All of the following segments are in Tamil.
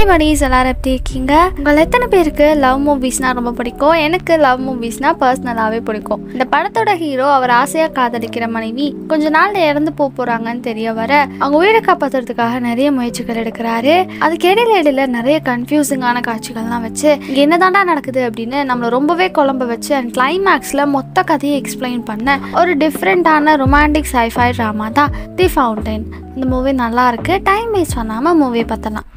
buddies எல்லாரும் எப்படி இருக்கீங்க உங்கள் எத்தனை பேருக்கு லவ் மூவிஸ்னா ரொம்ப பிடிக்கும் எனக்கு லவ் மூவிஸ்னா பர்சனலாகவே பிடிக்கும் இந்த படத்தோட ஹீரோ அவர் ஆசையாக காதலிக்கிற மனைவி கொஞ்ச நாள்ல இறந்து போக போறாங்கன்னு தெரிய வர அவங்க உயிரை காப்பாத்துறதுக்காக நிறைய முயற்சிகள் எடுக்கிறாரு அதுக்கு இடையில இடையில நிறைய கன்ஃபியூசிங்கான காட்சிகள்லாம் வச்சு இங்க என்னதாண்டா நடக்குது அப்படின்னு நம்மளை ரொம்பவே குழம்ப வச்சு அண்ட் கிளைமேக்ஸ்ல மொத்த கதையை எக்ஸ்பிளைன் பண்ண ஒரு டிஃப்ரெண்டான ரொமான்டிக் சைஃபை ட்ராமா தான் தி ஃபவுண்டைன் இந்த மூவி நல்லா இருக்கு டைம் வேஸ்ட் பண்ணாம மூவி பார்த்தலாம்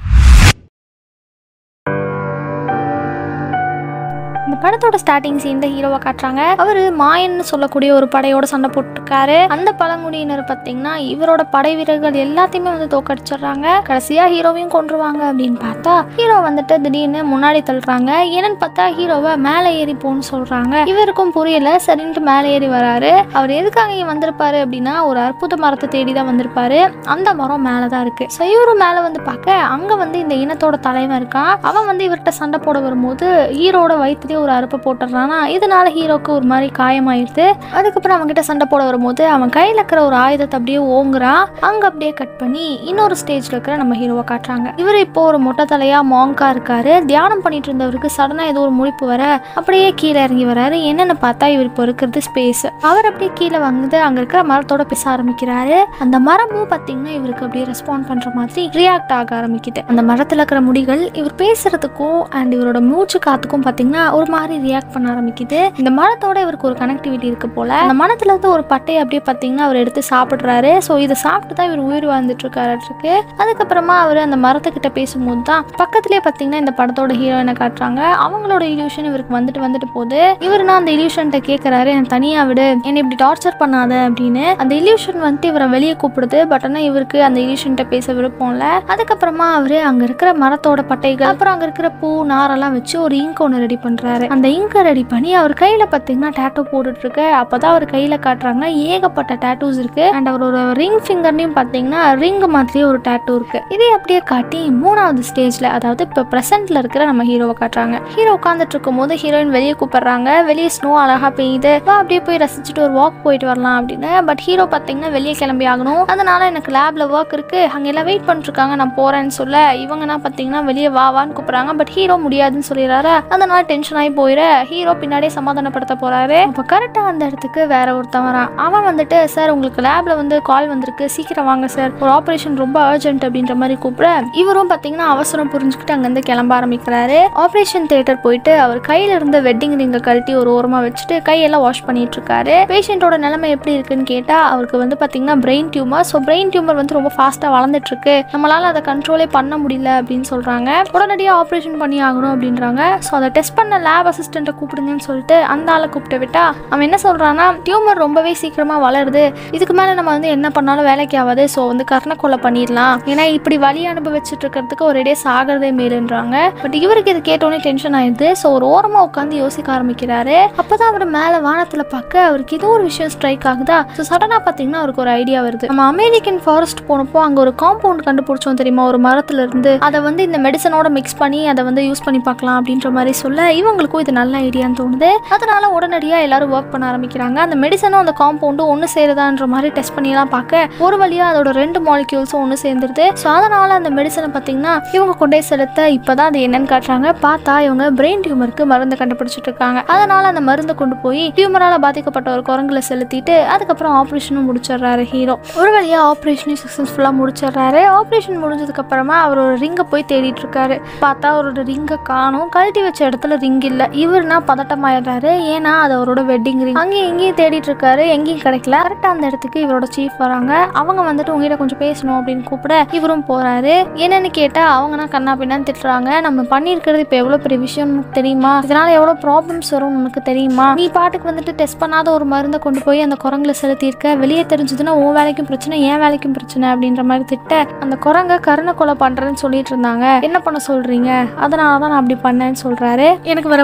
இந்த படத்தோட ஸ்டார்டிங் சீன் தான் ஹீரோவை காட்டுறாங்க அவரு மாயன்னு சொல்லக்கூடிய ஒரு படையோட சண்டை போட்டிருக்காரு அந்த பழங்குடியினர் பார்த்தீங்கன்னா இவரோட படை வீரர்கள் எல்லாத்தையுமே வந்து தோக்கடிச்சிடுறாங்க கடைசியா ஹீரோவையும் கொன்றுவாங்க அப்படின்னு பார்த்தா ஹீரோ வந்துட்டு திடீர்னு முன்னாடி தள்ளுறாங்க என்னன்னு பார்த்தா ஹீரோவை மேலே ஏறி போன்னு சொல்றாங்க இவருக்கும் புரியல சரின்ட்டு மேலே ஏறி வராரு அவர் எதுக்காக இங்க வந்திருப்பாரு அப்படின்னா ஒரு அற்புத மரத்தை தேடி தான் வந்திருப்பாரு அந்த மரம் மேலே தான் இருக்கு ஸோ இவரும் மேலே வந்து பார்க்க அங்க வந்து இந்த இனத்தோட தலைவன் இருக்கான் அவன் வந்து இவர்கிட்ட சண்டை போட வரும்போது ஹீரோட வயிற்றுலேயே ஒரு அறுப்பை போட்டுடுறானா இதனால ஹீரோக்கு ஒரு மாதிரி காயமாயிருது அதுக்கப்புறம் அவன்கிட்ட சண்டை போட வரும்போது அவன் கையில் இருக்கிற ஒரு ஆயுதத்தை அப்படியே ஓங்குறான் அங்க அப்படியே கட் பண்ணி இன்னொரு ஸ்டேஜ்ல இருக்கிற நம்ம ஹீரோவை காட்டுறாங்க இவர் இப்போ ஒரு மொட்டை தலையா மாங்கா இருக்காரு தியானம் பண்ணிட்டு இருந்தவருக்கு சடனா ஏதோ ஒரு முழிப்பு வர அப்படியே கீழே இறங்கி வராரு என்னன்னு பார்த்தா இவர் இப்போ இருக்கிறது ஸ்பேஸ் அவர் அப்படியே கீழே வந்து அங்க இருக்கிற மரத்தோட பேச ஆரம்பிக்கிறாரு அந்த மரமும் பார்த்தீங்கன்னா இவருக்கு அப்படியே ரெஸ்பாண்ட் பண்ற மாதிரி ரியாக்ட் ஆக ஆரம்பிக்குது அந்த மரத்துல இருக்கிற முடிகள் இவர் பேசுறதுக்கும் அண்ட் இவரோட மூச்சு காத்துக்கும் பார்த்தீங்கன்னா ஒரு மாதிரி ரியாக்ட் பண்ண ஆரம்பிக்குது இந்த மரத்தோட இவருக்கு ஒரு கனெக்டிவிட்டி இருக்கு போல அந்த மரத்துல இருந்து ஒரு பட்டையை அப்படியே பார்த்தீங்கன்னா அவர் எடுத்து சாப்பிடுறாரு ஸோ இதை சாப்பிட்டு தான் இவர் உயிர் வாழ்ந்துட்டு இருக்காரு இருக்கு அதுக்கப்புறமா அவர் அந்த மரத்துக்கிட்ட பேசும்போது தான் பக்கத்துலேயே பார்த்தீங்கன்னா இந்த படத்தோட ஹீரோயினை காட்டுறாங்க அவங்களோட இல்யூஷன் இவருக்கு வந்துட்டு வந்துட்டு போகுது இவருனா அந்த இல்யூஷன்ட்ட கேட்குறாரு என்னை தனியாக விடு என்னை இப்படி டார்ச்சர் பண்ணாத அப்படின்னு அந்த இல்யூஷன் வந்துட்டு இவரை வெளியே கூப்பிடுது பட் ஆனால் இவருக்கு அந்த இல்யூஷன்ட்ட பேச விருப்பம் இல்லை அதுக்கப்புறமா அவர் அங்கே இருக்கிற மரத்தோட பட்டைகள் அப்புறம் அங்கே இருக்கிற பூ நாரெல்லாம் வச்சு ஒரு இங்க் ஒன்று ரெடி பண்ணுறாரு அந்த இங்கை ரெடி பண்ணி அவர் கையில் பார்த்தீங்கன்னா டேட்டூ போட்டுட்டு இருக்கு அப்பதான் அவர் கையில் காட்டுறாங்க ஏகப்பட்ட டேட்டூஸ் இருக்கு அண்ட் அவரோட ரிங் ஃபிங்கர்லையும் பார்த்தீங்கன்னா ரிங் மாதிரியே ஒரு டேட்டூ இருக்கு இதை அப்படியே காட்டி மூணாவது ஸ்டேஜ்ல அதாவது இப்போ ப்ரெசென்ட்ல இருக்கிற நம்ம ஹீரோவை காட்டுறாங்க ஹீரோ உட்காந்துட்டு இருக்கும் போது ஹீரோயின் வெளியே கூப்பிடுறாங்க வெளியே ஸ்னோ அழகா பெய்யுது வா அப்படியே போய் ரசிச்சுட்டு ஒரு வாக் போயிட்டு வரலாம் அப்படின்னு பட் ஹீரோ பார்த்தீங்கன்னா வெளியே கிளம்பி ஆகணும் அதனால எனக்கு லேப்ல ஒர்க் இருக்கு அங்க எல்லாம் வெயிட் பண்ணிட்டு இருக்காங்க நான் போறேன்னு சொல்ல இவங்கன்னா பார்த்தீங்கன்னா வெளியே வா வான்னு கூப்பிடுறாங்க பட் ஹீரோ முடியாதுன்னு சொல்லிடுறாரு அதனால டென்ஷன் ஆகி போயிட ஹீரோ பின்னாடியே சமாதானப்படுத்த போறாரு அப்போ கரெக்டாக அந்த இடத்துக்கு வேற ஒருத்தன் வரான் அவன் வந்துட்டு சார் உங்களுக்கு லேப்ல வந்து கால் வந்திருக்கு சீக்கிரம் வாங்க சார் ஒரு ஆப்ரேஷன் ரொம்ப அர்ஜென்ட் அப்படின்ற மாதிரி கூப்பிட இவரும் பார்த்தீங்கன்னா அவசரம் புரிஞ்சுக்கிட்டு அங்கேருந்து கிளம்ப ஆரம்பிக்கிறாரு ஆப்ரேஷன் தியேட்டர் போயிட்டு அவர் கையில இருந்த வெட்டிங் ரிங்கை கழட்டி ஒரு ஓரமா வச்சுட்டு கையெல்லாம் வாஷ் பண்ணிட்டு இருக்காரு பேஷண்ட்டோட நிலைமை எப்படி இருக்குன்னு கேட்டா அவருக்கு வந்து பார்த்தீங்கன்னா brain tumour so brain tumour வந்து ரொம்ப ஃபாஸ்ட்டாக வளர்ந்துட்டு இருக்கு நம்மளால அதை கண்ட்ரோலே பண்ண முடியல அப்படின்னு சொல்றாங்க உடனடியாக ஆப்ரேஷன் பண்ணி ஆகணும் அப்படின்றாங்க ஸோ அதை டெஸ்ட் பண்ண லேப் அசிஸ்டண்ட்டை கூப்பிடுங்கன்னு சொல்லிட்டு அந்த ஆளை கூப்பிட்டு விட்டா அவன் என்ன சொல்றான்னா டியூமர் ரொம்பவே சீக்கிரமா வளருது இதுக்கு மேல நம்ம வந்து என்ன பண்ணாலும் வேலைக்கு ஆகாது ஸோ வந்து கர்ண கொலை பண்ணிடலாம் ஏன்னா இப்படி வலி அனுபவிச்சுட்டு இருக்கிறதுக்கு ஒரேடியே சாகிறதே மேலுன்றாங்க பட் இவருக்கு இது கேட்டோன்னே டென்ஷன் ஆயிடுது ஸோ ஒரு ஓரமா உட்காந்து யோசிக்க ஆரம்பிக்கிறாரு அப்பதான் அவர் மேல வானத்துல பார்க்க அவருக்கு ஏதோ ஒரு விஷயம் ஸ்ட்ரைக் ஆகுதா ஸோ சடனா பாத்தீங்கன்னா அவருக்கு ஒரு ஐடியா வருது நம்ம அமெரிக்கன் ஃபாரஸ்ட் போனப்போ அங்க ஒரு காம்பவுண்ட் கண்டுபிடிச்சோம் தெரியுமா ஒரு மரத்துல இருந்து அதை வந்து இந்த மெடிசனோட மிக்ஸ் பண்ணி அதை வந்து யூஸ் பண்ணி பார்க்கலாம் அப்படின்ற மாதிரி சொல்ல இவங்களுக்கும் இது நல்ல ஐடியான்னு தோணுது அதனால உடனடியாக எல்லாரும் ஒர்க் பண்ண ஆரம்பிக்கிறாங்க அந்த மெடிசனும் அந்த காம்பவுண்டும் ஒன்று சேருதான்ற மாதிரி டெஸ்ட் பண்ணிலாம் பார்க்க ஒரு வழியாக அதோட ரெண்டு மாலிக்யூல்ஸும் ஒன்று சேர்ந்துருது ஸோ அதனால அந்த மெடிசனை பார்த்தீங்கன்னா இவங்க கொண்டே செலுத்த இப்போதான் அது என்னன்னு காட்டுறாங்க பார்த்தா இவங்க பிரெயின் டியூமருக்கு மருந்து கண்டுபிடிச்சிட்டு இருக்காங்க அதனால அந்த மருந்தை கொண்டு போய் டியூமரால பாதிக்கப்பட்ட ஒரு குரங்குல செலுத்திட்டு அதுக்கப்புறம் ஆப்ரேஷனும் முடிச்சிடுறாரு ஹீரோ ஒரு வழியாக ஆப்ரேஷனையும் சக்ஸஸ்ஃபுல்லாக முடிச்சிடுறாரு ஆப்ரேஷன் முடிஞ்சதுக்கு அப்புறமா அவர் ஒரு ரிங்கை போய் தேடிட்டு இருக்காரு பார்த்தா அவரோட ரிங்கை காணும் கழட்டி வச்ச இடத்துல ரிங் இல்லை இவர்னா பதட்டமாயிடுறாரு ஏன்னா அது அவரோட வெட்டிங் ரிங் அங்கேயும் எங்கேயும் தேடிட்டு இருக்காரு எங்கேயும் கிடைக்கல கரெக்டாக அந்த இடத்துக்கு இவரோட சீஃப் வராங்க அவங்க வந்துட்டு உங்ககிட்ட கொஞ்சம் பேசணும் அப்படின்னு கூப்பிட இவரும் போறாரு என்னன்னு கேட்டா அவங்கன்னா கண்ணா பின்னான்னு திட்டுறாங்க நம்ம பண்ணியிருக்கிறது இப்போ எவ்வளோ பெரிய விஷயம் உனக்கு தெரியுமா இதனால எவ்வளோ ப்ராப்ளம்ஸ் வரும் உனக்கு தெரியுமா நீ பாட்டுக்கு வந்துட்டு டெஸ்ட் பண்ணாத ஒரு மருந்தை கொண்டு போய் அந்த குரங்குல செலுத்தியிருக்க வெளியே தெரிஞ்சதுன்னா உன் வேலைக்கும் பிரச்சனை என் வேலைக்கும் பிரச்சனை அப்படின்ற மாதிரி திட்ட அந்த குரங்க கருணை கொலை பண்றேன்னு சொல்லிட்டு இருந்தாங்க என்ன பண்ண சொல்றீங்க அதனால தான் நான் அப்படி பண்ணேன்னு சொல்றாரு எனக்கு வேற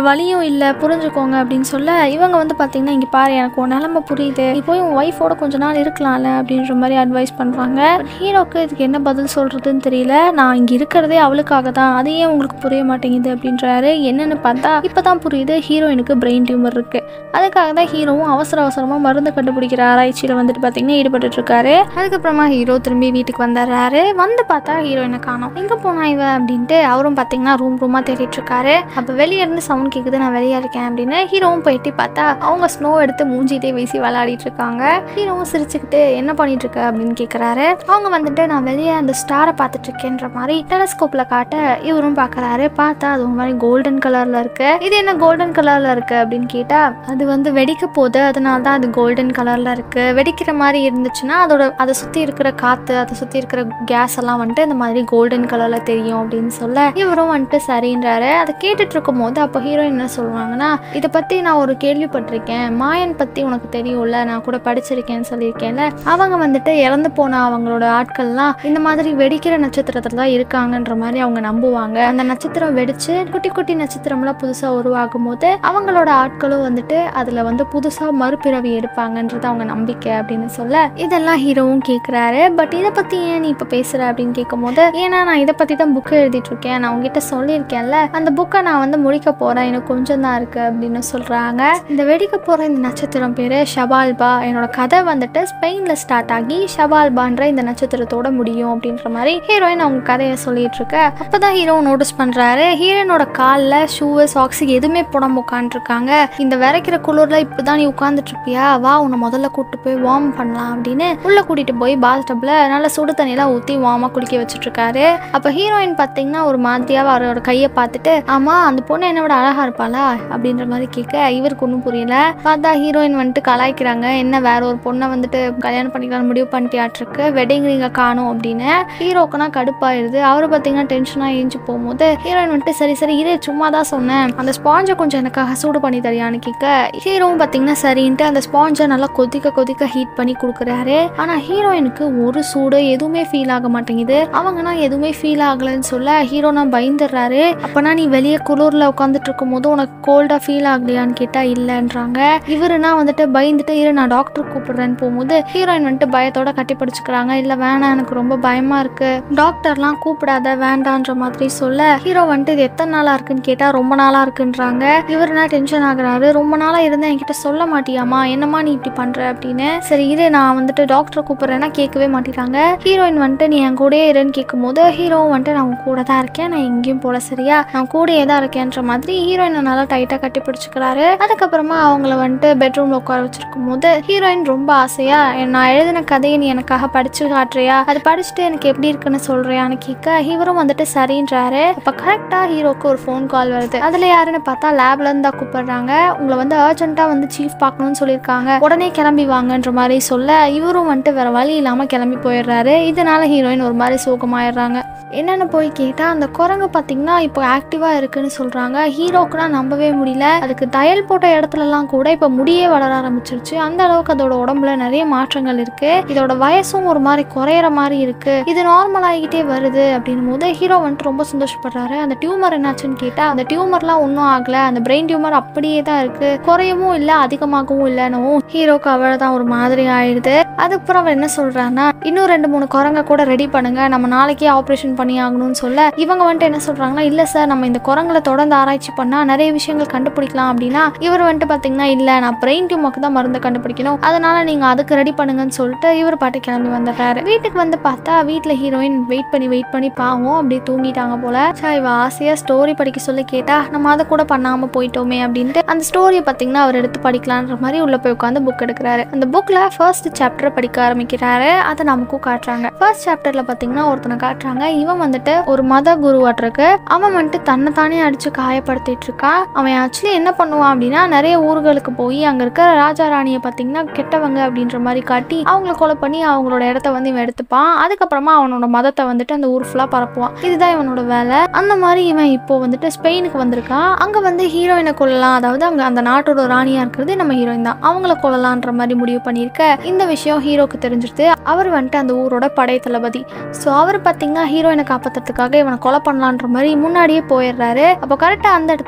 வழியும் இல்லை புரிஞ்சுக்கோங்க அப்படின்னு சொல்ல இவங்க வந்து பார்த்தீங்கன்னா இங்கே பாரு எனக்கு உன் நிலமை புரியுது நீ போய் உன் ஒய்ஃபோட கொஞ்ச நாள் இருக்கலாம்ல அப்படின்ற மாதிரி அட்வைஸ் பண்ணுறாங்க ஹீரோக்கு இதுக்கு என்ன பதில் சொல்கிறதுன்னு தெரியல நான் இங்கே இருக்கிறதே அவளுக்காக தான் அது ஏன் உங்களுக்கு புரிய மாட்டேங்குது அப்படின்றாரு என்னன்னு பார்த்தா இப்போ தான் புரியுது ஹீரோயினுக்கு பிரெயின் டியூமர் இருக்குது அதுக்காக தான் ஹீரோவும் அவசர அவசரமாக மருந்து கண்டுபிடிக்கிற ஆராய்ச்சியில் வந்துட்டு பார்த்தீங்கன்னா ஈடுபட்டு இருக்காரு அதுக்கப்புறமா ஹீரோ திரும்பி வீட்டுக்கு வந்துடுறாரு வந்து பார்த்தா ஹீரோயினை காணோம் எங்கே போனா இவ அப்படின்ட்டு அவரும் பார்த்தீங்கன்னா ரூம் ரூமாக தேடிட்டு இருக்காரு அப்போ வெளியே இருந்து சவுண்ட் கேட்குது நான் வெளியே இருக்கேன் அப்படின்னு ஹீரோவும் போயிட்டு பார்த்தா அவங்க ஸ்னோ எடுத்து மூஞ்சிட்டே வீசி விளையாடிட்டு இருக்காங்க ஹீரோவும் சிரிச்சுக்கிட்டு என்ன பண்ணிட்டு இருக்க அப்படின்னு கேட்குறாரு அவங்க வந்துட்டு நான் வெளியே அந்த ஸ்டாரை பார்த்துட்டு இருக்கேன்ற மாதிரி டெலஸ்கோப்பில் காட்ட இவரும் பார்க்குறாரு பார்த்தா அது ஒரு மாதிரி கோல்டன் கலரில் இருக்கு இது என்ன கோல்டன் கலரில் இருக்கு அப்படின்னு கேட்டால் அது வந்து வெடிக்க போகுது அதனால தான் அது கோல்டன் கலரில் இருக்கு வெடிக்கிற மாதிரி இருந்துச்சுன்னா அதோட அதை சுற்றி இருக்கிற காற்று அதை சுற்றி இருக்கிற கேஸ் எல்லாம் வந்துட்டு இந்த மாதிரி கோல்டன் கலரில் தெரியும் அப்படின்னு சொல்ல இவரும் வந்துட்டு சரின்றாரு அதை கேட்டுட்டு இருக்கும் போது அப்போ ஹீரோயின் என்ன சொல்லுவாங்கன்னா இதை பற்றி நான் ஒரு கேள்விப்பட்டிருக்கேன் மாயன் பற்றி உனக்கு தெரியும்ல நான் கூட படிச்சிருக்கேன்னு சொல்லியிருக்கேன்ல அவங்க வந்துட்டு இறந்து போன அவங்களோட ஆட்கள்லாம் இந்த மாதிரி வெடிக்கிற நட்சத்திரத்தில் தான் இருக்காங்கன்ற மாதிரி அவங்க நம்புவாங்க அந்த நட்சத்திரம் வெடிச்சு குட்டி குட்டி நட்சத்திரம்லாம் புதுசாக உருவாகும் போது அவங்களோட ஆட்களும் வந்துட்டு அதில் வந்து புதுசாக மறுபிறவி எடுப்பாங்கன்றது அவங்க நம்பிக்கை அப்படின்னு சொல்ல இதெல்லாம் ஹீரோவும் கேட்குறாரு பட் இதை பற்றி ஏன் நீ இப்போ பேசுகிற அப்படின்னு கேட்கும்போது ஏன்னா நான் இதை பற்றி தான் புக்கு எழுதிட்டு இருக்கேன் நான் உங்ககிட்ட சொல்லியிருக்கேன்ல அந்த புக்கை நான் வந்து முடிக்க போகிறேன் எனக்கு கொஞ்சம் தான் இருக்குது அப்படின்னு சொல்கிறாங்க இந்த வெடிக்க போகிற இந்த நட்சத்திரம் பேர் ஷபால்பா என்னோட கதை வந்துட்டு ஸ்பெயினில் ஸ்டார்ட் ஆகி ஷபால்பான்ற இந்த நட்சத்திரத்தோட முடியும் அப்படின்ற மாதிரி ஹீரோயின் அவங்க கதையை சொல்லிட்டு இருக்க அப்பதான் ஹீரோ நோட்டீஸ் பண்றாரு ஹீரோயினோட காலில் ஷூ சாக்ஸ் எதுவுமே போடாம உட்காந்துருக்காங்க இந்த விரைக்கிற குளிர்ல இப்படிதான் நீ உட்காந்துட்டு இருப்பியா வா உன்னை முதல்ல கூட்டு போய் வார்ம் பண்ணலாம் அப்படின்னு உள்ள கூட்டிட்டு போய் பாத் டப்ல நல்ல சுடு தண்ணியெல்லாம் ஊற்றி வார்மா குளிக்க வச்சுட்டு இருக்காரு அப்ப ஹீரோயின் பார்த்தீங்கன்னா ஒரு மாதிரியாக அவரோட கையை பார்த்துட்டு ஆமா அந்த பொண்ணு என்னை விட அழகா இருப்பாளா அப்படின்ற மாதிரி கேட்க இவருக்கு ஒன்றும் புரியல பார்த்தா ஹீரோயின் வந்துட்டு கலாய்க்கிறாங்க என்ன வேற ஒரு பொண்ணை வந்துட்டு கல்யாணம் பண்ணிக்கலாம் முடிவு பண்ணிட்டியாட்டிருக்கு வெட்டிங் ரிங்கை காணும் அப்படின்னு ஹீரோக்குனா கடுப்பாயிருது அவர் பார்த்தீங்கன்னா டென்ஷனாக ஏஞ்சி போகும்போது ஹீரோயின் வந்துட்டு சரி சரி இரு சும்மா தான் சொன்னேன் அந்த ஸ்பாஞ்சை கொஞ்சம் எனக்காக சூடு பண்ணி தரியான்னு கேட்க ஹீரோவும் பார்த்தீங்கன்னா சரின்ட்டு அந்த ஸ்பாஞ்சை நல்லா கொதிக்க கொதிக்க ஹீட் பண்ணி கொடுக்குறாரு ஆனால் ஹீரோயினுக்கு ஒரு சூடு எதுவுமே ஃபீல் ஆக மாட்டேங்குது அவங்கன்னா எதுவுமே ஃபீல் ஆகலைன்னு சொல்ல ஹீரோ நான் பயந்துடுறாரு அப்போனா நீ வெளியே குளிரில் உட்காந்துட்டு இருக்கும்போது உனக்கு கோல்டாக ஃபீல் ஆகலையான்னு கேட்டால் இல்லைன்றாங்க இவருனா வந்துட்டு பயந்துட்டு இரு நான் டாக்டர் கூப்பிடுறேன்னு போகும்போது ஹீரோயின் வந்துட்டு பயத்தோட கட்டி பிடிச்சிக்கிறாங்க இல்லை வேணாம் எனக்கு ரொம்ப பயமா இருக்கு டாக்டர்லாம் கூப்பிடாத வேண்டான்ற மாதிரி சொல்ல ஹீரோ வந்துட்டு இது எத்தனை நாளா இருக்குன்னு கேட்டா ரொம்ப நாளா இருக்குன்றாங்க இவருனா டென்ஷன் ஆகுறாரு ரொம்ப நாளா இருந்தா என்கிட்ட சொல்ல மாட்டியாமா என்னம்மா நீ இப்படி பண்ற அப்படின்னு சரி இரு நான் வந்துட்டு டாக்டர் கூப்பிடுறேன்னா கேட்கவே மாட்டேறாங்க ஹீரோயின் வந்துட்டு நீ என் கூடயே இருன்னு கேட்கும்போது ஹீரோ வந்துட்டு நான் உன் கூட தான் இருக்கேன் நான் எங்கேயும் போல சரியா நான் கூடயே தான் இருக்கேன்ற மாதிரி ஹீரோயினை நல்லா டைட்டா கட்டி பிடிச்சிக்கிறாரு அதுக்கப்புறமா அவங்கள வந்துட்டு பெட்ரூம்ல உட்கார வச்சிருக்கும் போது ஹீரோயின் ரொம்ப ஆசையா நான் எழுதின கதையை நீ எனக்காக படிச்சு காட்டுறியா அது படிச்சுட்டு எனக்கு எப்படி இருக்குன்னு சொல்றியான்னு கேட்க இவரும் வந்துட்டு சரின்றாரு அப்ப கரெக்டா ஹீரோக்கு ஒரு ஃபோன் கால் வருது அதுல யாருன்னு பார்த்தா லேப்ல இருந்து தான் கூப்பிடுறாங்க உங்களை வந்து அர்ஜென்ட்டா வந்து சீஃப் பார்க்கணும்னு சொல்லியிருக்காங்க உடனே கிளம்பி வாங்கன்ற மாதிரி சொல்ல இவரும் வந்துட்டு வேற வழி இல்லாம கிளம்பி போயிடுறாரு இதனால ஹீரோயின் ஒரு மாதிரி சோகமாயிடுறாங்க என்னென்னு போய் கேட்டால் அந்த குரங்கு பார்த்தீங்கன்னா இப்போ ஆக்டிவாக இருக்குன்னு சொல்கிறாங்க ஹீரோக்குனா நம்பவே முடியல அதுக்கு தையல் போட்ட இடத்துலலாம் கூட இப்போ முடியே வளர ஆரம்பிச்சிருச்சு அந்த அளவுக்கு அதோட உடம்புல நிறைய மாற்றங்கள் இருக்கு இதோட வயசும் ஒரு மாதிரி குறையிற மாதிரி இருக்கு இது நார்மல் ஆகிக்கிட்டே வருது அப்படின்னும் போது ஹீரோ வந்துட்டு ரொம்ப சந்தோஷப்படுறாரு அந்த டியூமர் என்னாச்சுன்னு கேட்டால் அந்த டியூமர்லாம் ஒன்றும் ஆகல அந்த பிரெயின் டியூமர் அப்படியே தான் இருக்கு குறையவும் இல்லை அதிகமாகவும் இல்லைன்னு ஹீரோக்கு அவள் தான் ஒரு மாதிரி ஆயிடுது அதுக்கப்புறம் அவர் என்ன சொல்றாருன்னா இன்னும் ரெண்டு மூணு குரங்க கூட ரெடி பண்ணுங்க நம்ம நாளைக்கே ஆப்ரேஷன் பண்ணி ஆகணும்னு சொல்ல இவங்க வந்துட்டு என்ன சொல்றாங்கன்னா இல்ல சார் நம்ம இந்த குரங்களை தொடர்ந்து ஆராய்ச்சி பண்ணா நிறைய விஷயங்கள் கண்டுபிடிக்கலாம் அப்படின்னா இவர் வந்துட்டு பாத்தீங்கன்னா இல்ல நான் பிரெயின் டியூமருக்கு தான் மருந்து கண்டுபிடிக்கணும் அதனால நீங்க அதுக்கு ரெடி பண்ணுங்கன்னு சொல்லிட்டு இவர் பாட்டு கிளம்பி வந்துடுறாரு வீட்டுக்கு வந்து பார்த்தா வீட்டுல ஹீரோயின் வெயிட் பண்ணி வெயிட் பண்ணி பாவம் அப்படியே தூங்கிட்டாங்க போல சா இவ ஆசையா ஸ்டோரி படிக்க சொல்லி கேட்டா நம்ம அதை கூட பண்ணாம போயிட்டோமே அப்படின்ட்டு அந்த ஸ்டோரியை பாத்தீங்கன்னா அவர் எடுத்து படிக்கலான்ற மாதிரி உள்ள போய் உட்காந்து புக் எடுக்கிறாரு அந்த புக்ல ஃபர்ஸ்ட் சாப்டரை படிக்க ஆரம்பிக்கிறாரு அதை நமக்கும் காட்டுறாங்க ஃபர்ஸ்ட் சாப்டர்ல பாத்தீங்கன்னா ஒருத்தனை காட்டுறாங்க இவன் வந்துட்டு ஒரு மத குருவாட்டிருக்கு அவன் வந்துட்டு தன்னை தானே அடிச்சு காயப்படுத்திட்டு இருக்கான் அவன் ஆக்சுவலி என்ன பண்ணுவான் அப்படின்னா நிறைய ஊர்களுக்கு போய் அங்க இருக்கிற ராஜா ராணியை பாத்தீங்கன்னா கெட்டவங்க அப்படின்ற மாதிரி காட்டி அவங்கள கொலை பண்ணி அவங்களோட இடத்த வந்து இவன் எடுத்துப்பான் அதுக்கப்புறமா அவனோட மதத்தை வந்துட்டு அந்த ஊர் ஃபுல்லா பரப்புவான் இதுதான் இவனோட வேலை அந்த மாதிரி இவன் இப்போ வந்துட்டு ஸ்பெயினுக்கு வந்திருக்கான் அங்க வந்து ஹீரோயினை கொல்லலாம் அதாவது அங்க அந்த நாட்டோட ராணியா இருக்கிறது நம்ம ஹீரோயின் தான் அவங்கள கொல்லலான்ற மாதிரி முடிவு பண்ணியிருக்க இந்த விஷயம் ஹீரோக்கு தெரிஞ்சிருது அவர் வந்துட்டு அந்த ஊரோட படை தளபதி ஸோ அவர் பார்த்தீங்கன்னா ஹீரோயினை காப்பாற்றுறதுக்காக இவனை கொலை பண்ணலான்ற மாதிரி முன்னாடியே போயிடுறாரு அப்போ கரெக்டாக அந்த இடத்துல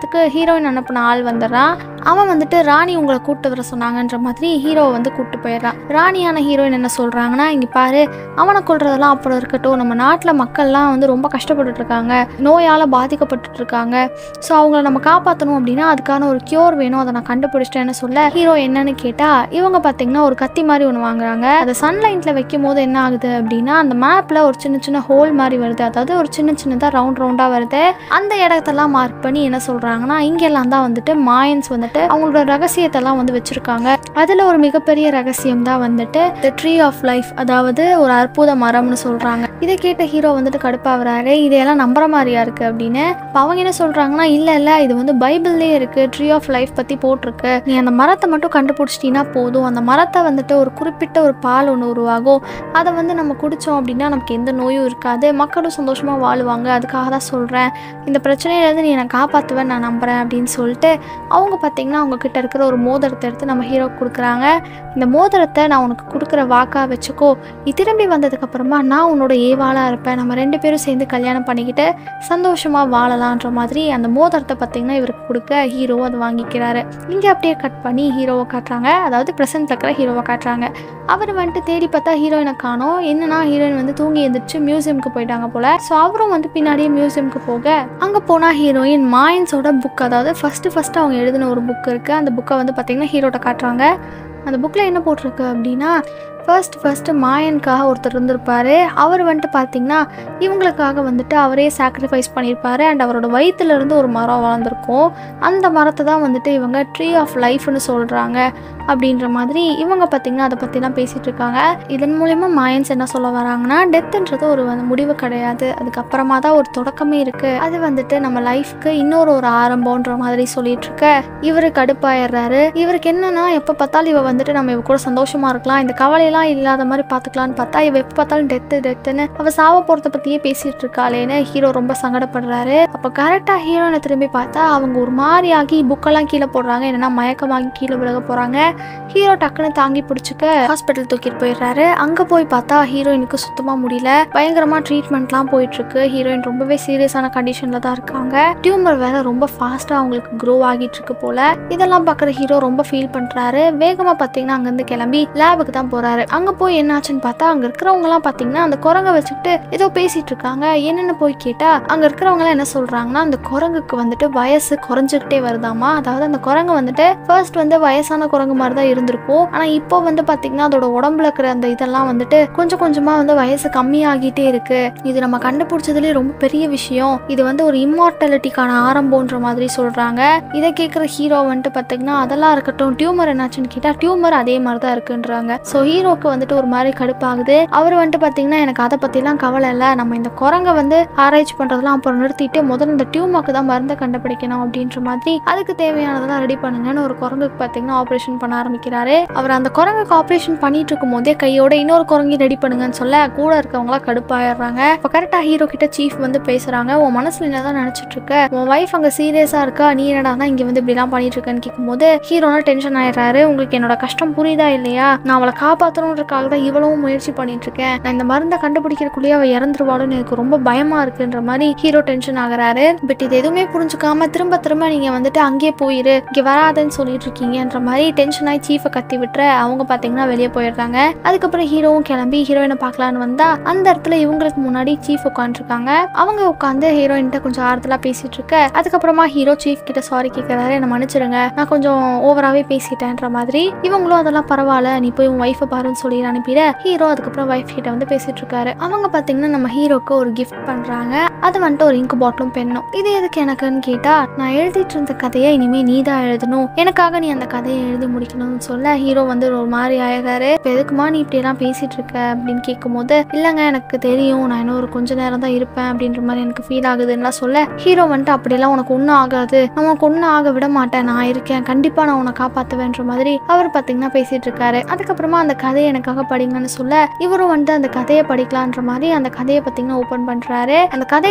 நேரத்துக்கு ஹீரோயின் அனுப்பின ஆள் வந்துடுறான் அவன் வந்துட்டு ராணி உங்களை கூப்பிட்டு வர சொன்னாங்கன்ற மாதிரி ஹீரோவை வந்து கூப்பிட்டு போயிடுறான் ராணியான ஹீரோயின் என்ன சொல்கிறாங்கன்னா இங்கே பாரு அவனை கொள்றதெல்லாம் அப்புறம் இருக்கட்டும் நம்ம நாட்டில் மக்கள்லாம் வந்து ரொம்ப கஷ்டப்பட்டுட்டு இருக்காங்க நோயால் பாதிக்கப்பட்டுட்டு இருக்காங்க ஸோ அவங்கள நம்ம காப்பாற்றணும் அப்படின்னா அதுக்கான ஒரு க்யூர் வேணும் அதை நான் கண்டுபிடிச்சிட்டேன்னு சொல்ல ஹீரோ என்னன்னு கேட்டால் இவங்க பார்த்தீங்கன்னா ஒரு கத்தி மாதிரி ஒன்று வாங்குறாங்க அதை சன்லைட்டில் வைக்கும் போது என்ன ஆகுது அப்படின்னா அந்த மேப்பில் ஒரு சின்ன சின்ன ஹோல் மாதிரி வருது அதாவது ஒரு சின்ன சின்னதாக ரவுண்ட் ரவுண்டாக வருது அந்த இடத்தெல்லாம் மார்க் பண்ணி என்ன சொல்கிறாங்கன்னா இங்கெல்லாம் தான் வந்துட்டு மாயன்ஸ் வந்துட்டு அவங்களோட ரகசியத்தெல்லாம் வந்து வச்சுருக்காங்க அதில் ஒரு மிகப்பெரிய ரகசியம் தான் வந்துட்டு த ட்ரீ ஆஃப் லைஃப் அதாவது ஒரு அற்புத மரம்னு சொல்கிறாங்க இதை கேட்ட ஹீரோ வந்துட்டு கடுப்பாகிறாரு இதையெல்லாம் நம்புற மாதிரியா இருக்குது அப்படின்னு அப்போ அவங்க என்ன சொல்கிறாங்கன்னா இல்லை இல்லை இது வந்து பைபிள்லேயே இருக்குது ட்ரீ ஆஃப் லைஃப் பற்றி போட்டிருக்கு நீ அந்த மரத்தை மட்டும் கண்டுபிடிச்சிட்டினா போதும் அந்த மரத்தை வந்துட்டு ஒரு குறிப்பிட்ட ஒரு பால் ஒன்று உருவாகும் அதை வந்து நம்ம குடித்தோம் அப்படின்னா நமக்கு எந்த நோயும் இருக்காது மக்களும் சந்தோஷமாக வாழுவாங்க அதுக்காக தான் சொல்கிறேன் இந்த பிரச்சனையிலேருந்து நீ என்னை காப்பாற்றுவேன் நான் நம்புகிறேன் அப்படின்னு சொல்லிட்டு அவங்க பார்த்தீங்கன்னா அவங்க கிட்ட இருக்கிற ஒரு மோதிரத்தை எடுத்து நம்ம ஹீரோ கொடுக்குறாங்க இந்த மோதிரத்தை நான் உனக்கு கொடுக்குற வாக்கா வச்சுக்கோ நீ திரும்பி வந்ததுக்கப்புறமா நான் உன்னோட ஏவாளாக இருப்பேன் நம்ம ரெண்டு பேரும் சேர்ந்து கல்யாணம் பண்ணிக்கிட்டு சந்தோஷமாக வாழலான்ற மாதிரி அந்த மோதிரத்தை பார்த்தீங்கன்னா இவருக்கு கொடுக்க ஹீரோ அதை வாங்கிக்கிறாரு இங்கே அப்படியே கட் பண்ணி ஹீரோவை காட்டுறாங்க அதாவது ப்ரெசென்ட் இருக்கிற ஹீரோவை காட்டுறாங்க அவர் வந்துட்டு தேடி பார்த்தா ஹீரோயினை காணோம் என்னன்னா ஹீரோயின் வந்து தூங்கி எழுந்திரிச்சு மியூசியம்க்கு போயிட்டாங்க போல ஸோ அவரும் வந்து பின்னாடியே மியூசியம்க்கு போக அங்கே போனால் ஹீரோயின் மாயன்ஸோட புக் அதாவது ஃபஸ்ட்டு ஃபஸ்ட்டு அவங்க எழுதின ஒரு புக் இருக்குது அந்த புக்கை வந்து பார்த்தீங்கன்னா ஹீரோட்ட காட்டுறாங்க அந்த புக்கில் என்ன போட்டிருக்கு அப்படின்னா ஃபர்ஸ்ட் ஃபர்ஸ்ட்டு மாயனுக்காக ஒருத்தர் இருந்திருப்பாரு அவர் வந்துட்டு பார்த்தீங்கன்னா இவங்களுக்காக வந்துட்டு அவரே சாக்ரிஃபைஸ் பண்ணியிருப்பாரு அண்ட் அவரோட வயித்துல இருந்து ஒரு மரம் வளர்ந்துருக்கும் அந்த மரத்தை தான் வந்துட்டு இவங்க ட்ரீ ஆஃப் லைஃப்னு சொல்கிறாங்க அப்படின்ற மாதிரி இவங்க பார்த்திங்கன்னா அதை பற்றிலாம் பேசிகிட்டு இருக்காங்க இதன் மூலயமா மாயன்ஸ் என்ன சொல்ல வராங்கன்னா டெத்துன்றது ஒரு வந்து முடிவு கிடையாது அதுக்கப்புறமா தான் ஒரு தொடக்கமே இருக்குது அது வந்துட்டு நம்ம லைஃப்க்கு இன்னொரு ஒரு ஆரம்பம்ன்ற மாதிரி சொல்லிட்டு இருக்க இவர் கடுப்பாயிடுறாரு இவருக்கு என்னன்னா எப்போ பார்த்தாலும் இவ வந்துட்டு நம்ம இவ கூட சந்தோஷமா இருக்கலாம் இந்த கவலையெல்லாம் இல்லாத மாதிரி பார்த்துக்கலான்னு பார்த்தா இவ எப்போ பார்த்தாலும் டெத்து டெத்துன்னு அவ சாவ போகிறத பற்றியே பேசிட்டு இருக்காளேன்னு ஹீரோ ரொம்ப சங்கடப்படுறாரு அப்போ கரெக்டாக ஹீரோனை திரும்பி பார்த்தா அவங்க ஒரு மாதிரி ஆகி புக்கெல்லாம் கீழே போடுறாங்க என்னன்னா மயக்கமாகி கீழே விலக போகிறாங்க ஹீரோ டக்குன்னு தாங்கி பிடிச்சிக்க ஹாஸ்பிட்டல் தூக்கிட்டு போயிடுறாரு அங்கே போய் பார்த்தா ஹீரோயினுக்கு சுத்தமாக முடியல பயங்கரமாக ட்ரீட்மெண்ட்லாம் போயிட்டு இருக்கு ஹீரோயின் ரொம்பவே சீரியஸான கண்டிஷனில் தான் இருக்காங்க டியூமர் வேற ரொம்ப ஃபாஸ்ட்டாக அவங்களுக்கு க்ரோ ஆகிட்டு இருக்கு போல இதெல்லாம் பார்க்குற ஹீரோ ரொம்ப ஃபீல் பண்ணுறாரு வேகமாக பார்த்தீங்கன்னா அங்கேருந்து கிளம்பி லேபுக்கு தான் போகிறாரு அங்கே போய் என்னாச்சுன்னு பார்த்தா அங்கே இருக்கிறவங்கலாம் பார்த்தீங்கன்னா அந்த குரங்கை வச்சுக்கிட்டு ஏதோ பேசிட்டு இருக்காங்க என்னென்னு போய் கேட்டால் அங்கே இருக்கிறவங்கலாம் என்ன சொல்கிறாங்கன்னா அந்த குரங்குக்கு வந்துட்டு வயசு குறைஞ்சிக்கிட்டே வருதாமா அதாவது அந்த குரங்கு வந்துட்டு ஃபர்ஸ்ட் வந்து வயசான குரங்கு மாதிரி தான் இருந்திருக்கும் ஆனால் இப்போ வந்து பார்த்தீங்கன்னா அதோட உடம்புல இருக்கிற அந்த இதெல்லாம் வந்துட்டு கொஞ்சம் கொஞ்சமாக வந்து வயசு கம்மியாகிட்டே இருக்கு இது நம்ம கண்டுபிடிச்சதுலேயே ரொம்ப பெரிய விஷயம் இது வந்து ஒரு இம்மார்டாலிட்டிக்கான ஆரம்பம்ன்ற மாதிரி சொல்கிறாங்க இதை கேட்குற ஹீரோ வந்துட்டு பார்த்தீங்கன்னா அதெல்லாம் இருக்கட்டும் டியூமர் என்னாச்சுன்னு கேட்டால் டியூமர் அதே மாதிரி தான் இருக்குன்றாங்க ஸோ ஹீரோக்கு வந்துட்டு ஒரு மாதிரி கடுப்பாகுது அவர் வந்துட்டு பார்த்தீங்கன்னா எனக்கு அதை பற்றிலாம் கவலை இல்லை நம்ம இந்த குரங்கை வந்து ஆராய்ச்சி பண்ணுறதெல்லாம் அப்புறம் நிறுத்திட்டு முதல்ல இந்த டியூமருக்கு தான் மருந்தை கண்டுபிடிக்கணும் அப்படின்ற மாதிரி அதுக்கு தேவையானதெல்லாம் ரெடி பண்ணுங்கன்னு ஒரு குரங்குக்கு பார்த்தீங்கன்னா ஆப்ரேஷன் பண்ண ஆரம்பிக்கிறாரு அவர் அந்த குரங்குக்கு ஆப்ரேஷன் பண்ணிட்டு இருக்கும் போதே கையோட இன்னொரு குரங்கி ரெடி பண்ணுங்கன்னு சொல்ல கூட இருக்கவங்களாம் கடுப்பாயிடுறாங்க இப்போ கரெக்டாக ஹீரோ கிட்ட சீஃப் வந்து பேசுறாங்க உன் மனசுல என்னதான் நினைச்சிட்டு இருக்க உன் ஒய்ஃப் அங்கே சீரியஸா இருக்கா நீ என்னடா இங்க வந்து இப்படிலாம் பண்ணிட்டு இருக்கேன்னு கேட்கும்போது ஹீரோனா டென்ஷன் ஆயிடுறாரு உங்களுக்கு என்னோட கஷ்டம் புரியுதா இல்லையா நான் அவளை காப்பாற்றணுன்றக்காக தான் இவ்வளவும் முயற்சி பண்ணிட்டு இருக்கேன் நான் இந்த மருந்தை கண்டுபிடிக்கிறதுக்குள்ளேயே அவள் இறந்துருவாளுன்னு எனக்கு ரொம்ப பயமா இருக்குன்ற மாதிரி ஹீரோ டென்ஷன் ஆகுறாரு பட் இது எதுவுமே புரிஞ்சுக்காம திரும்ப திரும்ப நீங்க வந்துட்டு அங்கேயே போயிரு இங்க வராதுன்னு சொல்லிட்டு இருக்கீங்கன்ற மாதிரி டென்ஷன் ஆகி சீஃபை கத்தி விட்டுற அவங்க பாத்தீங்கன்னா வெளியே போயிடுறாங்க அதுக்கப்புறம் ஹீரோவும் கிளம்பி ஹீரோயினை பார்க்கலான்னு வந்தா அந்த இடத்துல இவங்களுக்கு முன்னாடி சீஃப் உட்காந்துருக்காங்க அவங்க உட்காந்து ஹீரோயின்ட்ட கொஞ்சம் ஆறுதலா பேசிட்டு இருக்க அதுக்கப்புறமா ஹீரோ சீஃப் கிட்ட சாரி கேட்கறாரு என்ன மன்னிச்சிடுங்க நான் கொஞ்சம் ஓவராகவே பேசிட்டேன்ற மாதிரி இவங்களும் அதெல்லாம் பரவாயில்ல நீ போய் உன் ஒய்ஃபை பாருன்னு சொல்லி அனுப்பிட ஹீரோ அதுக்கப்புறம் ஒய்ஃப் கிட்ட வந்து பேசிட்டு இருக்காரு அவங்க பாத்தீங்கன்னா நம்ம ஹீரோக்கு ஒரு கிஃப்ட் பண்றாங்க அது வந்துட்டு ஒரு இங்க் பாட்டிலும் பெண்ணும் இது எதுக்கு எனக்குன்னு கேட்டா நான் எழுதிட்டு இருந்த கதையை இனிமே நீ தான் எழுதணும் எனக்காக நீ அந்த கதையை எழுதி முடிக்கணும்னு சொல்ல ஹீரோ வந்து ஒரு மாதிரி ஆயிடுறாரு இப்போ எதுக்குமா நீ இப்படி எல்லாம் பேசிட்டு இருக்க அப்படின்னு கேட்கும்போது இல்லைங்க எனக்கு தெரியும் நான் இன்னும் ஒரு கொஞ்ச நேரம் தான் இருப்பேன் அப்படின்ற மாதிரி எனக்கு ஃபீல் ஆகுதுன்னுலாம் சொல்ல ஹீரோ வந்துட்டு அப்படியெல்லாம் உனக்கு ஒன்றும் ஆகாது நான் உனக்கு ஒன்றும் ஆக விட மாட்டேன் நான் இருக்கேன் கண்டிப்பா நான் உன்னை காப்பாத்துவேன்ற மாதிரி அவர் பார்த்தீங்கன்னா பேசிட்டு இருக்காரு அதுக்கப்புறமா அந்த கதையை எனக்காக படிங்கன்னு சொல்ல இவரும் வந்துட்டு அந்த கதையை படிக்கலான்ற மாதிரி அந்த கதையை பார்த்தீங்கன்னா ஓப்பன் பண்றாரு அந்த கதையில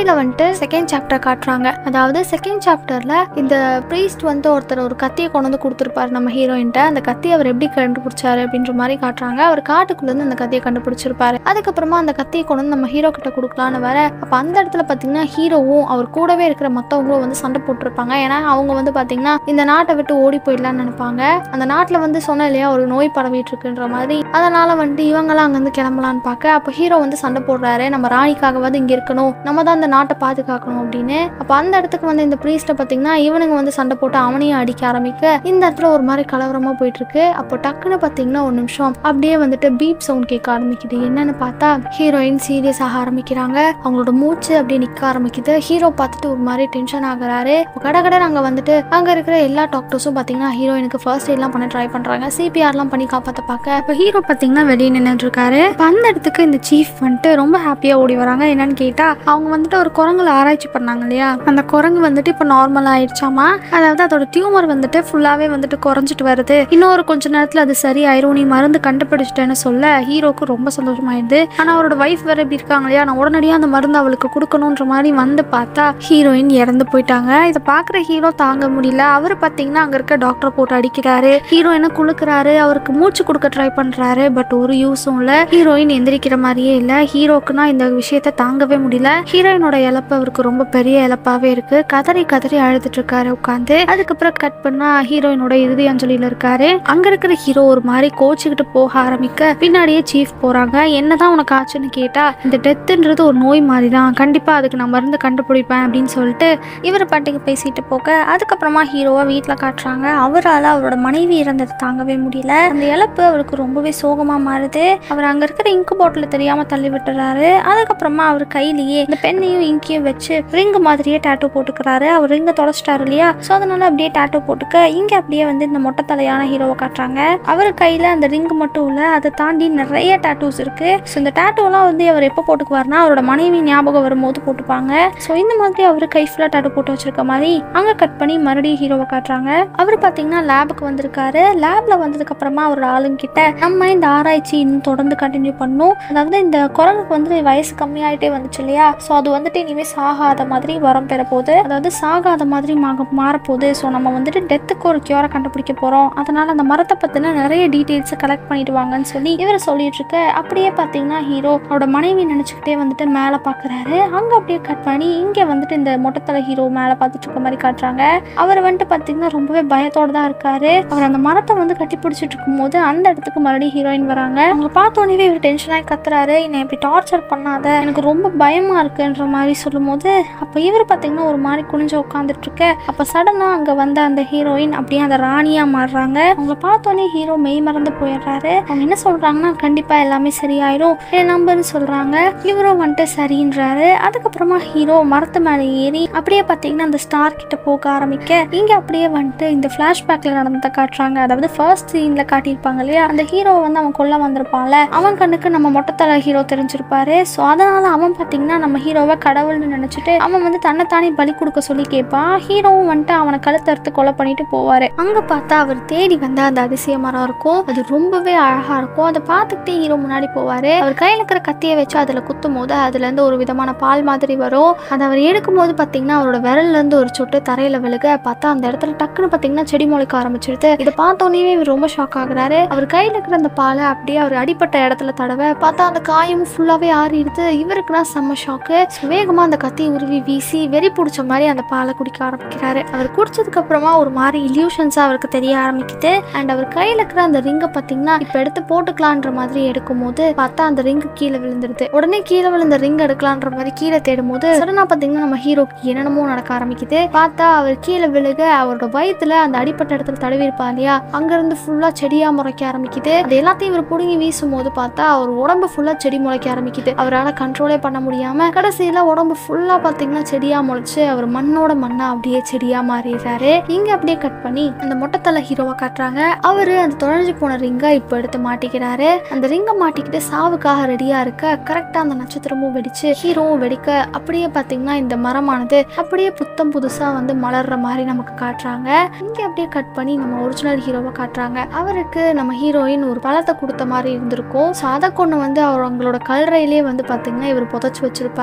இடையில வந்துட்டு செகண்ட் சாப்டர் காட்டுறாங்க அதாவது செகண்ட் சாப்டர்ல இந்த ப்ரீஸ்ட் வந்து ஒருத்தர் ஒரு கத்தியை கொண்டு வந்து கொடுத்துருப்பாரு நம்ம ஹீரோயின்ட்ட அந்த கத்தி அவர் எப்படி கண்டுபிடிச்சாரு அப்படின்ற மாதிரி காட்டுறாங்க அவர் காட்டுக்குள்ள இருந்து அந்த கத்தியை கண்டுபிடிச்சிருப்பாரு அதுக்கப்புறமா அந்த கத்தியை கொண்டு வந்து நம்ம ஹீரோ கிட்ட கொடுக்கலான்னு வர அப்ப அந்த இடத்துல பாத்தீங்கன்னா ஹீரோவும் அவர் கூடவே இருக்கிற மத்தவங்களும் வந்து சண்டை போட்டிருப்பாங்க ஏன்னா அவங்க வந்து பாத்தீங்கன்னா இந்த நாட்டை விட்டு ஓடி போயிடலாம்னு நினைப்பாங்க அந்த நாட்டுல வந்து சொன்ன இல்லையா ஒரு நோய் பரவிட்டு இருக்குன்ற மாதிரி அதனால வந்துட்டு இவங்கெல்லாம் அங்கேருந்து கிளம்பலான்னு பார்க்க அப்போ ஹீரோ வந்து சண்டை போடுறாரு நம்ம ராணிக்காகவாது இங்க இருக்கணும் நம்ம தான் அந்த நாட்டை பாதுகாக்கணும் அப்படின்னு அப்போ அந்த இடத்துக்கு வந்து இந்த ப்ரீஸ்ட்டை பார்த்தீங்கன்னா இவனுங்க வந்து சண்டை போட்டு அவனையும் அடிக்க ஆரம்பிக்க இந்த இடத்துல ஒரு மாதிரி கலவரமா போயிட்டு இருக்கு அப்போ டக்குன்னு பார்த்தீங்கன்னா ஒரு நிமிஷம் அப்படியே வந்துட்டு பீப் சவுண்ட் கேட்க ஆரம்பிக்குது என்னன்னு பார்த்தா ஹீரோயின் சீரியஸ் ஆக ஆரம்பிக்கிறாங்க அவங்களோட மூச்சு அப்படியே நிக்க ஆரம்பிக்குது ஹீரோ பார்த்துட்டு ஒரு மாதிரி டென்ஷன் ஆகுறாரு கடை கடை நாங்க வந்துட்டு அங்க இருக்கிற எல்லா டாக்டர்ஸும் பார்த்தீங்கன்னா ஹீரோயினுக்கு ஃபர்ஸ்ட் எய்ட்லாம் பண்ண ட்ரை பண்றாங்க சிபிஆர்லாம் பண்ணி காப்பாற்ற பார்க்க இப்போ ஹீரோ பார்த்தீங்கன்னா வெளியே நின்றுட்டு இருக்காரு இப்போ அந்த இடத்துக்கு இந்த சீஃப் வந்துட்டு ரொம்ப ஹாப்பியாக ஓடி வராங்க என்னன்னு கேட்டால் அவங்க வந்துட்டு ஒரு குரங்குல ஆராய்ச்சி பண்ணாங்க இல்லையா அந்த குரங்கு வந்துட்டு இப்போ நார்மல் ஆயிடுச்சாமா அதாவது அதோட டியூமர் வந்துட்டு ஃபுல்லாகவே வந்துட்டு குறைஞ்சிட்டு வருது இன்னொரு கொஞ்ச நேரத்தில் அது சரியாயிரும் நீ மருந்து கண்டுபிடிச்சிட்டேன்னு சொல்ல ஹீரோக்கு ரொம்ப சந்தோஷமாயிடுது ஆனால் அவரோட ஒய்ஃப் வேற இப்படி இருக்காங்க இல்லையா நான் உடனடியாக அந்த மருந்து அவளுக்கு கொடுக்கணுன்ற மாதிரி வந்து பார்த்தா ஹீரோயின் இறந்து போயிட்டாங்க இதை பார்க்குற ஹீரோ தாங்க முடியல அவர் பார்த்தீங்கன்னா அங்கே இருக்க டாக்டர் போட்டு அடிக்கிறாரு ஹீரோயினை குளுக்குறாரு அவருக்கு மூச்சு கொடுக்க ட்ரை பண்ணுறாரு பட் ஒரு யூஸும் இல்லை ஹீரோயின் எந்திரிக்கிற மாதிரியே இல்லை ஹீரோக்குனா இந்த விஷயத்த தாங்கவே முடியல ஹீரோயினோட இழப்பு அவருக்கு ரொம்ப பெரிய இழப்பாவே இருக்கு கதறி கதறி அழுதுட்டு இருக்காரு உட்காந்து அதுக்கப்புறம் கட் பண்ணா ஹீரோயினோட இறுதி அஞ்சலியில இருக்காரு அங்க இருக்கிற ஹீரோ ஒரு மாதிரி கோச்சுக்கிட்டு போக ஆரம்பிக்க பின்னாடியே சீஃப் போறாங்க என்னதான் உனக்கு ஆச்சுன்னு கேட்டா இந்த டெத்துன்றது ஒரு நோய் மாதிரி தான் கண்டிப்பா அதுக்கு நான் மருந்து கண்டுபிடிப்பேன் அப்படின்னு சொல்லிட்டு இவர் பாட்டுக்கு பேசிட்டு போக அதுக்கப்புறமா ஹீரோவை வீட்டில் காட்டுறாங்க அவரால் அவரோட மனைவி இறந்தது தாங்கவே முடியல அந்த இழப்பு அவருக்கு ரொம்பவே சோகமா மாறுது அவர் அங்க இருக்கிற இங்கு பாட்டில் தெரியாம தள்ளி விட்டுறாரு அதுக்கப்புறமா அவர் கையிலேயே இந்த பெண்ணையும் இங்கேயும் வச்சு ரிங் மாதிரியே டேட்டூ போட்டுக்கிறாரு அவர் ரிங்கை தொலைச்சிட்டாரு இல்லையா ஸோ அதனால அப்படியே டேட்டூ போட்டுக்க இங்க அப்படியே வந்து இந்த மொட்டை தலையான ஹீரோவை காட்டுறாங்க அவர் கையில அந்த ரிங் மட்டும் இல்ல அதை தாண்டி நிறைய டேட்டூஸ் இருக்கு ஸோ இந்த டேட்டூலாம் வந்து அவர் எப்போ போட்டுக்குவார்னா அவரோட மனைவி ஞாபகம் வரும்போது போட்டுப்பாங்க ஸோ இந்த மாதிரி அவர் கை ஃபுல்லாக டேட்டூ போட்டு வச்சிருக்க மாதிரி அங்க கட் பண்ணி மறுபடியும் ஹீரோவை காட்டுறாங்க அவர் பார்த்தீங்கன்னா லேபுக்கு வந்திருக்காரு லேப்ல வந்ததுக்கு அப்புறமா அவரோட ஆளுங்கிட்ட நம்ம இந்த ஆராய்ச்சி இன்னும் தொடர்ந்து கண்டினியூ பண்ணும் அதாவது இந்த குரங்குக்கு வந்து வயசு கம்மியாயிட்டே வந்துச்சு இல்லையா ஸோ அது வந்துட்டு இனிமேல் சாகாத மாதிரி வரம் பெற போகுது அதாவது சாகாத மாதிரி மாக மாறப்போகுது ஸோ நம்ம வந்துட்டு டெத்துக்கு ஒரு கியூரை கண்டுபிடிக்க போகிறோம் அதனால அந்த மரத்தை பற்றின நிறைய டீட்டெயில்ஸை கலெக்ட் பண்ணிட்டு வாங்கன்னு சொல்லி இவர் சொல்லிட்டு இருக்க அப்படியே பார்த்தீங்கன்னா ஹீரோ அவரோட மனைவி நினச்சிக்கிட்டே வந்துட்டு மேலே பார்க்குறாரு அங்கே அப்படியே கட் பண்ணி இங்கே வந்துட்டு இந்த மொட்டத்தலை ஹீரோ மேலே பார்த்துட்டு இருக்க மாதிரி காட்டுறாங்க அவர் வந்துட்டு பார்த்தீங்கன்னா ரொம்பவே பயத்தோட தான் இருக்காரு அவர் அந்த மரத்தை வந்து கட்டி பிடிச்சிட்டு இருக்கும்போது அந்த இடத்துக்கு மறுபடியும் ஹீரோயின் வராங்க அவங்க பார்த்தோன்னே இவர் டென்ஷனாகி கத்துறாரு என்னை இப்படி டார்ச்சர் பண்ணாத எனக்கு ரொம்ப பயமா இருக்குன்ற மாதிரி சொல்லும்போது அப்போ இவர் பார்த்தீங்கன்னா ஒரு மாதிரி குனிஞ்சு உட்காந்துட்டு இருக்க அப்போ சடனாக அங்கே வந்த அந்த ஹீரோயின் அப்படியே அந்த ராணியாக மாறுறாங்க அவங்கள பார்த்தோன்னே ஹீரோ மெய் மறந்து போயிடுறாரு அவங்க என்ன சொல்றாங்கன்னா கண்டிப்பாக எல்லாமே சரியாயிடும் என் நம்பர்னு சொல்றாங்க இவரும் வந்துட்டு சரின்றாரு அதுக்கப்புறமா ஹீரோ மரத்து மேலே ஏறி அப்படியே பார்த்தீங்கன்னா அந்த ஸ்டார் கிட்ட போக ஆரம்பிக்க இங்க அப்படியே வந்துட்டு இந்த ஃப்ளாஷ்பேக்ல நடந்ததை காட்டுறாங்க அதாவது ஃபர்ஸ்ட் சீன்ல காட்டியிருப்பாங்க இல்லையா அந்த ஹீரோ வந்து அவன் கொல்ல வந்திருப்பான்ல அவன் கண்ணுக்கு நம்ம மொட்டத்தலை ஹீரோ தெரிஞ்சிருப்பாரு ஸோ அதனால அவன் பார்த்தீங்கன்னா நம்ம ஹீரோவை கடவுள்னு நினைச்சிட்டு அவன் வந்து தன்னைத்தானே பலி கொடுக்க சொல்லி கேட்பான் ஹீரோவும் வந்துட்டு அவனை கழுத்தறுத்து கொலை பண்ணிட்டு போவாரு அங்க பார்த்தா அவர் தேடி வந்த அந்த அதிசய மரம் இருக்கும் அது ரொம்பவே அழகா இருக்கும் அதை பார்த்துக்கிட்டே ஹீரோ முன்னாடி போவாரு அவர் கையில இருக்கிற கத்தியை வச்சு அதுல குத்தும் போது அதுல இருந்து ஒரு விதமான பால் மாதிரி வரும் அதை அவர் எடுக்கும் போது பாத்தீங்கன்னா அவரோட விரல்ல இருந்து ஒரு சொட்டு தரையில விழுக பார்த்தா அந்த இடத்துல டக்குன்னு பாத்தீங்கன்னா செடி முளைக்க ஆரம்பிச்சிருது இதை பார்த்தோன்னே இவர் ரொம்ப ஷாக் ஆகுறாரு அவர் கையில இருக்கிற அந்த பாலை அப்படியே அவர் அடிப்பட்ட இடத்துல தடவை பார்த்தா அந்த காயம் ஃபுல்லாவே ஆறிடுது இவருக்குனா செம்ம ஷாக்கு வேகமா அந்த கத்தியை உருவி வீசி வெறி பிடிச்ச மாதிரி அந்த பாலை குடிக்க ஆரம்பிக்கிறாரு அவர் குடிச்சதுக்கு அப்புறமா ஒரு மாதிரி இல்யூஷன்ஸா அவருக்கு தெரிய ஆரம்பிக்குது அண்ட் அவர் கையில இருக்கிற அந்த ரிங்கை பாத்தீங்கன்னா இப்ப எடுத்து போட்டுக்கலான்ற மாதிரி எடுக்கும் போது பார்த்தா அந்த ரிங்கு கீழே விழுந்துருது உடனே கீழே விழுந்த ரிங் எடுக்கலான்ற மாதிரி கீழே தேடும் போது சடனா பாத்தீங்கன்னா நம்ம ஹீரோக்கு என்னென்னமோ நடக்க ஆரம்பிக்குது பார்த்தா அவர் கீழே விழுக அவரோட வயித்துல அந்த அடிப்பட்ட இடத்துல தடவி இருப்பா இல்லையா அங்க இருந்து ஃபுல்லா செடியா முளைக்க ஆரம்பிக்குது அது எல்லாத்தையும் இவர் புடுங்கி வீசும் போது பார்த்தா அவர் உடம்பு ஃபுல்லா செடி முளைக்க ஆரம்பிக்குது அவரால் கண்ட்ரோலே பண்ண முடியாம கடைசியில உடம்பு ஃபுல்லா பாத்தீங்கன்னா செடியா முளைச்சு அவர் மண்ணோட மண்ணா அப்படியே செடியா மாறிடுறாரு இங்க அப்படியே கட் பண்ணி அந்த மொட்டைத்தலை ஹீரோவை காட்டுறாங்க அவரு அந்த தொலைஞ்சு போன ரிங்கை இப்போ எடுத்து மாட்டிக்கிறாரு அந்த ரிங்கை மாட்டிக்கிட்டு சாவுக்காக ரெடியா இருக்க கரெக்டா அந்த நட்சத்திரமும் வெடிச்சு ஹீரோவும் வெடிக்க அப்படியே பாத்தீங்கன்னா இந்த மரமானது அப்படியே புத்தம் புதுசா வந்து மலர்ற மாதிரி நமக்கு காட்டுறாங்க இங்க அப்படியே கட் பண்ணி நம்ம ஒரிஜினல் ஹீரோவை காட்டுறாங்க அவருக்கு நம்ம ஹீரோயின் ஒரு பழத்தை கொடுத்த மாதிரி இருந்திருக்கும் ஸோ அதை கொண்டு வந்து அவர் அவங்களோட கல்லறையிலே வந்து பாத்தீங்கன்னா இவர் புதைச்சு வச்சிருப்பாரு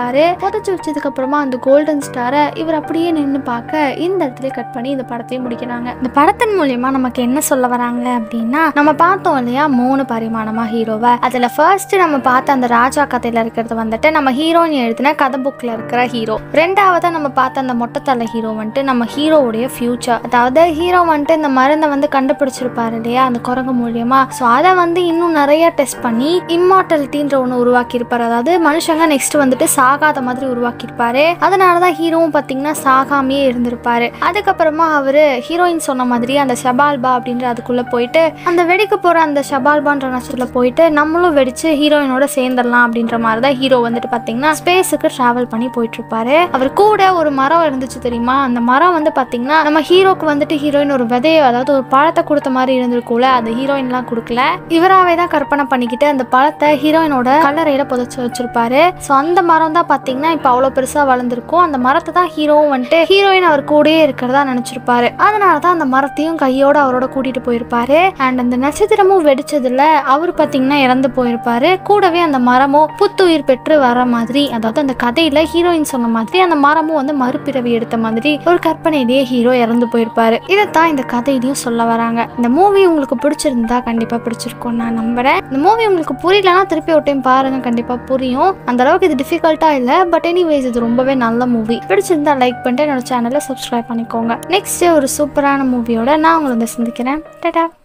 புதைச்சு வச்சதுக்கு அப்புறமா அந்த கோல்டன் ஸ்டாரை இவர் அப்படியே நின்று பார்க்க இந்த இடத்துல கட் பண்ணி இந்த படத்தையும் முடிக்கிறாங்க இந்த படத்தின் மூலியமா நமக்கு என்ன சொல்ல வராங்க அப்படின்னா நம்ம பார்த்தோம் இல்லையா மூணு பரிமாணமா ஹீரோவை அதுல ஃபர்ஸ்ட் நம்ம பார்த்த அந்த ராஜா கதையில இருக்கிறது வந்துட்டு நம்ம ஹீரோயின் எழுதின கதை புக்ல இருக்கிற ஹீரோ ரெண்டாவதா நம்ம பார்த்த அந்த மொட்டைத்தலை ஹீரோ வந்துட்டு நம்ம ஹீரோவுடைய ஃபியூச்சர் அதாவது ஹீரோ வந்துட்டு இந்த மருந்தை வந்து கண்டுபிடிச்சிருப்பாரு இல்லையா அந்த குரங்கு மூலியமா ஸோ அதை வந்து இன்னும் நிறைய டெஸ்ட் பண்ணி இம்மார்டலிட்டின்ற ஒன்று உருவாக்கி இருப்பாரு அதாவது மனுஷங்க நெக்ஸ்ட் வந்துட்டு சாகாத மாதிரி உருவாக்கியிருப்பாரு அதனால தான் ஹீரோவும் பார்த்தீங்கன்னா சாகாமையே இருந்திருப்பாரு அதுக்கப்புறமா அவர் ஹீரோயின் சொன்ன மாதிரி அந்த ஷபால்பா அப்படின்ற அதுக்குள்ளே போயிட்டு அந்த வெடிக்க போகிற அந்த ஷபால்பான்ற நட்சத்திரத்தில் போயிட்டு நம்மளும் வெடிச்சு ஹீரோயினோட சேர்ந்துடலாம் அப்படின்ற மாதிரி தான் ஹீரோ வந்துட்டு பார்த்தீங்கன்னா ஸ்பேஸுக்கு ட்ராவல் பண்ணி போயிட்டு இருப்பாரு அவர் கூட ஒரு மரம் இருந்துச்சு தெரியுமா அந்த மரம் வந்து பார்த்தீங்கன்னா நம்ம ஹீரோக்கு வந்துட்டு ஹீரோயின் ஒரு விதைய அதாவது ஒரு பழத்தை கொடுத்த மாதிரி இருந்திருக்கும்ல அந்த ஹீரோயின்லாம் கொடுக்கல இவராவே தான் கற்பனை பண்ணிக்கிட்டு அந்த பழத்தை ஹீரோயினோட கல்லறையில புதைச்சு வச்சிருப்பாரு ஸோ அந்த மரம் தான் பார்த்தீங்கன்னா இப்போ அவ்வளோ பெருசாக வளர்ந்துருக்கும் அந்த மரத்தை தான் ஹீரோவும் வந்துட்டு ஹீரோயின் அவர் கூடயே இருக்கிறதா நினச்சிருப்பாரு அதனால தான் அந்த மரத்தையும் கையோட அவரோட கூட்டிட்டு போயிருப்பாரு அண்ட் அந்த நட்சத்திரமும் வெடிச்சதுல அவர் பார்த்தீங்கன்னா இறந்து போயிருப்பாரு கூடவே அந்த மரமும் புத்துயிர் பெற்று வர மாதிரி அதாவது அந்த கதையில ஹீரோயின் சொன்ன மாதிரி அந்த மரமும் வந்து மறுபிறவி எடுத்த மாதிரி ஒரு கற்பனையிலேயே ஹீரோ இறந்து போயிருப்பாரு இதைத்தான் இந்த கதையிலையும் சொல்ல வராங்க இந்த மூவி உங்களுக்கு பிடிச்சிருந்தா கண்டிப்பா பிடிச்சிருக்கும் நான் நம்புறேன் இந்த மூவி உங்களுக்கு புரியலனா திருப்பி ஒரு டைம் பாருங்க கண்டிப்பா புரியும் அந்த அளவுக்கு இது டிஃபிகல்ட்டா இல்லை பட் எனிவேஸ் இது ரொம்பவே நல்ல மூவி பிடிச்சிருந்தா லைக் பண்ணிட்டு என்னோட சேனலை சப்ஸ்கிரைப் பண்ணிக்கோங்க நெக்ஸ்ட் ஒரு சூப்பரான மூவியோட நான் உங்களை வந்து சந்திக்கிறேன் டாடா